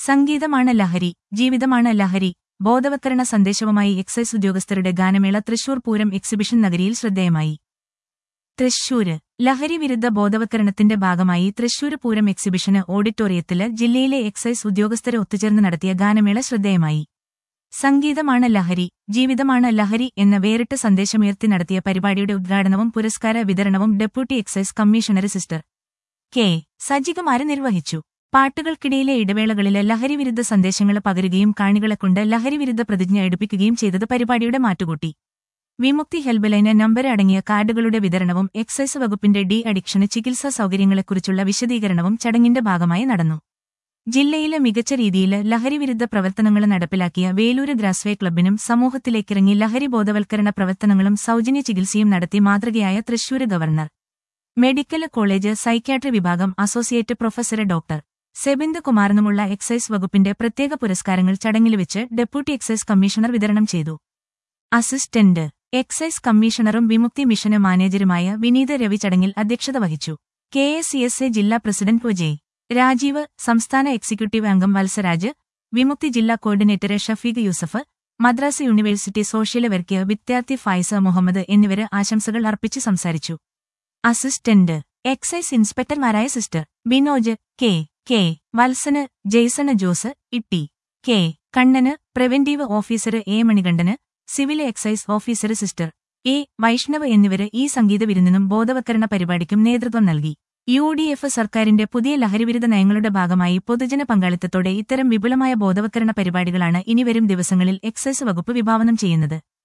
സംഗീതമാണ് ലഹരി ജീവിതമാണ് ലഹരി ബോധവത്കരണ സന്ദേശവുമായി എക്സൈസ് ഉദ്യോഗസ്ഥരുടെ ഗാനമേള തൃശൂർ പൂരം എക്സിബിഷൻ നഗരിയിൽ ശ്രദ്ധേയമായി തൃശൂര് ലഹരി വിരുദ്ധ ബോധവത്കരണത്തിന്റെ ഭാഗമായി തൃശൂര് പൂരം എക്സിബിഷന് ഓഡിറ്റോറിയത്തില് ജില്ലയിലെ എക്സൈസ് ഉദ്യോഗസ്ഥരെ ഒത്തുചേർന്ന് നടത്തിയ ഗാനമേള ശ്രദ്ധേയമായി സംഗീതമാണ് ലഹരി ജീവിതമാണ് ലഹരി എന്ന വേറിട്ട സന്ദേശമുയർത്തി നടത്തിയ പരിപാടിയുടെ ഉദ്ഘാടനവും പുരസ്കാര വിതരണവും deputy excise commissioner sister K Sajikumar നിർവഹിച്ചു പാട്ടുകൾക്കിടയിലെ ഇടവേളകളില് ലഹരിവിരുദ്ധ സന്ദേശങ്ങൾ പകരുകയും കാണികളെക്കൊണ്ട് ലഹരിവിരുദ്ധ പ്രതിജ്ഞ എടുപ്പിക്കുകയും ചെയ്തത് പരിപാടിയുടെ മാറ്റുകൂട്ടി വിമുക്തി ഹെൽപ്പ് ലൈന് നമ്പർ അടങ്ങിയ കാർഡുകളുടെ വിതരണവും എക്സൈസ് വകുപ്പിന്റെ ഡി അഡിക്ഷന് ചികിത്സാ സൗകര്യങ്ങളെക്കുറിച്ചുള്ള വിശദീകരണവും ചടങ്ങിന്റെ ഭാഗമായി നടന്നു ജില്ലയിലെ മികച്ച രീതിയിൽ ലഹരിവിരുദ്ധ പ്രവർത്തനങ്ങൾ നടപ്പിലാക്കിയ വേലൂര് ഗ്രാസ്വേ ക്ലബിനും സമൂഹത്തിലേക്കിറങ്ങി ലഹരി ബോധവൽക്കരണ പ്രവർത്തനങ്ങളും സൗജന്യ ചികിത്സയും നടത്തി മാതൃകയായ Thrissur government medical college psychiatry വിഭാഗം അസോസിയേറ്റ് പ്രൊഫസർ ഡോക്ടർ സെബിന്ദ് കുമാറിനുമുള്ള എക്സൈസ് വകുപ്പിന്റെ പ്രത്യേക പുരസ്കാരങ്ങൾ ചടങ്ങിൽ വെച്ച് ഡെപ്യൂട്ടി എക്സൈസ് കമ്മീഷണർ വിതരണം ചെയ്തു അസിസ്റ്റന്റ് എക്സൈസ് കമ്മീഷണറും വിമുക്തി മിഷന് മാനേജരുമായ വിനീത രവി ചടങ്ങിൽ അധ്യക്ഷത വഹിച്ചു K S C S A ജില്ലാ പ്രസിഡന്റ് ഒ ജെ രാജീവ് സംസ്ഥാന എക്സിക്യൂട്ടീവ് അംഗം വത്സരാജ് വിമുക്തി ജില്ലാ coordinator Shafeeq Yusuf Madras university social work വിദ്യാർത്ഥി ഫായിസ മുഹമ്മദ് എന്നിവര് ആശംസകൾ അർപ്പിച്ച് സംസാരിച്ചു അസിസ്റ്റന്റ് എക്സൈസ് ഇൻസ്പെക്ടർമാരായ sister Binoj K K Valsan Jaison Jose Itty K Kannan preventive officer A Manikandan civil excise officer sister A Vaishnav എന്നിവര് ഈ സംഗീത വിരുന്നിനും ബോധവത്കരണ പരിപാടിക്കും നേതൃത്വം നൽകി യു ഡി എഫ് സർക്കാരിന്റെ പുതിയ ലഹരിവിരുദ്ധ നയങ്ങളുടെ ഭാഗമായി പൊതുജന പങ്കാളിത്തത്തോടെ ഇത്തരം വിപുലമായ ബോധവത്കരണ പരിപാടികളാണ് ഇനിവരും ദിവസങ്ങളിൽ എക്സൈസ് വകുപ്പ് വിഭാവനം ചെയ്യുന്നത്